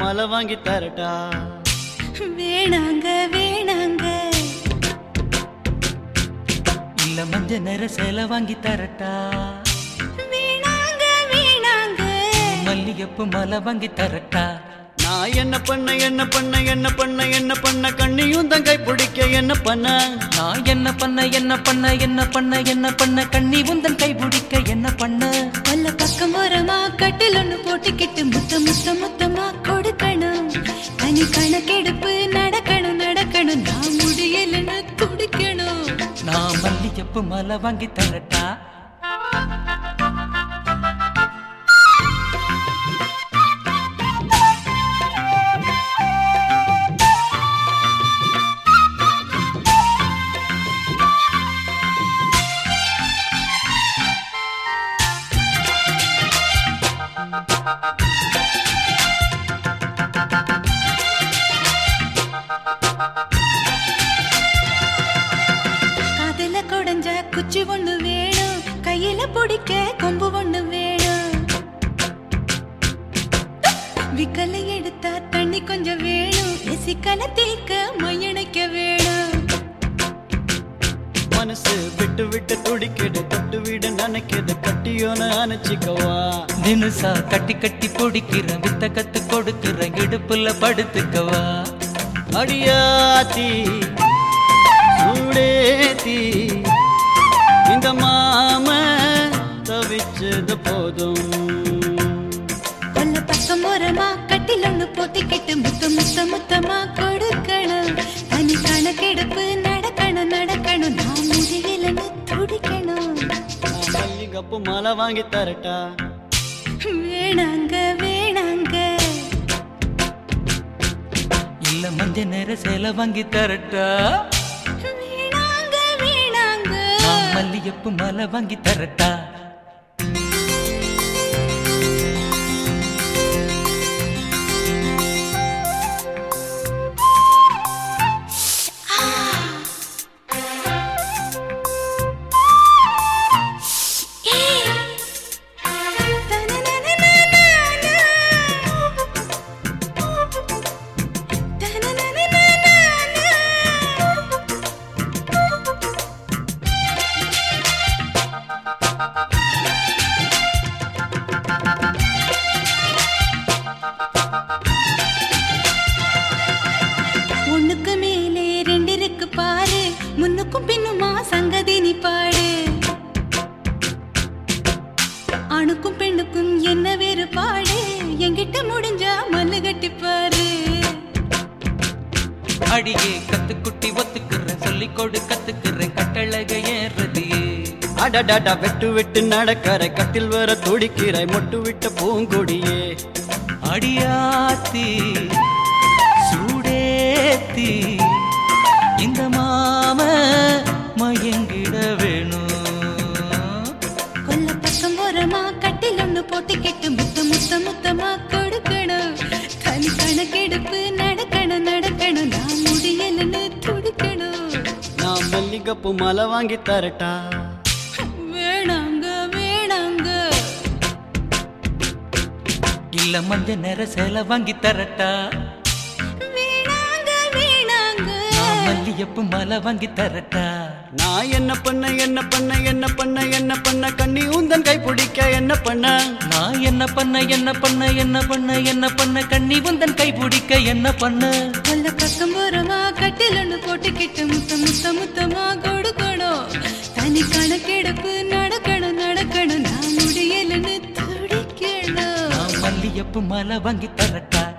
மாலை வாங்கி தரட்டா வேணாங்க வேணாங்க இல்ல மஞ்ச நிற சேலை வாங்கி தரட்டா வேணாங்க வேணாங்க மல்லிகைப்பூ மாலை வாங்கி தரட்டா நான் என்ன பண்ண என்ன பண்ண என்ன பண்ண என்ன பண்ண கண்ணியும் தங்கை பிடிக்க என்ன பண்ண நான் என்ன பண்ண என்ன பண்ண என்ன பண்ண என்ன பண்ண கண்ணி உந்தன் கை பிடிக்க என்ன பண்ண பல்ல பக்கம் ஓரமா கட்டில் ஒண்ணு போட்டுக்கிட்டு முத்த முத்த முத்தமா கொடுக்கணும் தனி கணக்கெடுப்பு நடக்கணும் நடக்கணும் நான் முடியலன்னு துடிக்கணும் நான் மல்லிகைப்பூ மாலை வாங்கி தரட்டா காதுல குடஞ்ச குச்சி ஒண்ணு வேணும் கையில பிடிக்க கொம்பு ஒண்ணு வேணும் விக்கலை எடுத்தா தண்ணி கொஞ்சம் வேணும் சிக்கன தீக்க மையணைக்க வேணும் மனசு விட்டு விட்டு துடிக்கிடு தொட்டு விட நினைக்கிது கட்டியோன அணைச்சிக்கவா தினுசா கட்டி கட்டி பிடிக்கிறேன் வித்த கத்து கொடுக்கிறேன் இடுப்புல படுத்துக்கவா அடியாத்தி சூடேத்தி இந்த மாம தவிச்சது போதும் கொல்ல பக்கம் ஓரமா கட்டில் ஒண்ணு போட்டிக்கிட்டு முத்த முத்த முத்தமா கொடுக்கணும் தனி கணக்கெடுப்பு நடக்கணும் நடக்கணும் நான் முடியலன்னு துடிக்கணும் நான் மல்லிகப்பு மாலை வாங்கி தரட்டா வேணாங்க வேணாங்க இல்ல மஞ்ச நிற சேலை வாங்கி தரட்டா வேணாங்க வேணாங்க நான் மல்லிகைப்பூ மாலை வாங்கி தரட்டா ஒண்ணுக்கு மேலே ரெண்டு இருக்கு பாரு முன்னுக்கும் பின்னுமா சங்கதி நீ பாடு ஆணுக்கும் பெண்ணுக்கும் என்ன வேறுபாடு என்கிட்ட முடிஞ்சா மல்லு கட்டி பாரு அடியே கத்துக்குட்டி ஒத்துக்கிறேன் சொல்லிக் கொடு கத்துக்கிறேன் கட்டழக ஏறதையே அடடடா வெட்டு வெட்டு நடக்கற கட்டில் வர துடிக்கிற மொட்டு விட்ட பூங்கொடியே அடியாத்தி சூடேத்தி இந்த மாம மயங்கிட வேணும் கொல்ல பக்கம் ஓரமா கட்டில் ஒண்ணு போட்டுக்கிட்டு முத்த முத்த முத்தமா கொடுக்கணும் தனி கணக்கெடுப்பு நடக்கணும் நடக்கணும் நான் முடியலன்னு துடிக்கணும் நான் மல்லிகப்பு மாலை வாங்கி தரட்டா வேணாங்க வேணாங்க இல்ல மஞ்ச நிற சேலை வாங்கி தரட்டா வேணாங்க வேணாங்க நான் மல்லிகைப்பூ மாலை வாங்கி தரட்டா நான் என்ன பண்ண என்ன பண்ண என்ன பண்ண என்ன பண்ண கண்ணி உந்தன் கை பிடிக்க என்ன பண்ண நான் என்ன பண்ண என்ன பண்ண என்ன பண்ண என்ன பண்ண கண்ணி உந்தன் கை பிடிக்க என்ன பண்ண கொல்ல பக்கம் ஓரமா கட்டில் ஒண்ணு போட்டுக்கிட்டு முத்த முத்த முத்தமா கொடுக்கணும் தனி கணக்கெடுப்பு நடக்கணும் நடக்கணும் நான் முடியலன்னு துடிக்கணும் நான் மல்லிகைப்பூ மாலை வாங்கி தரட்டா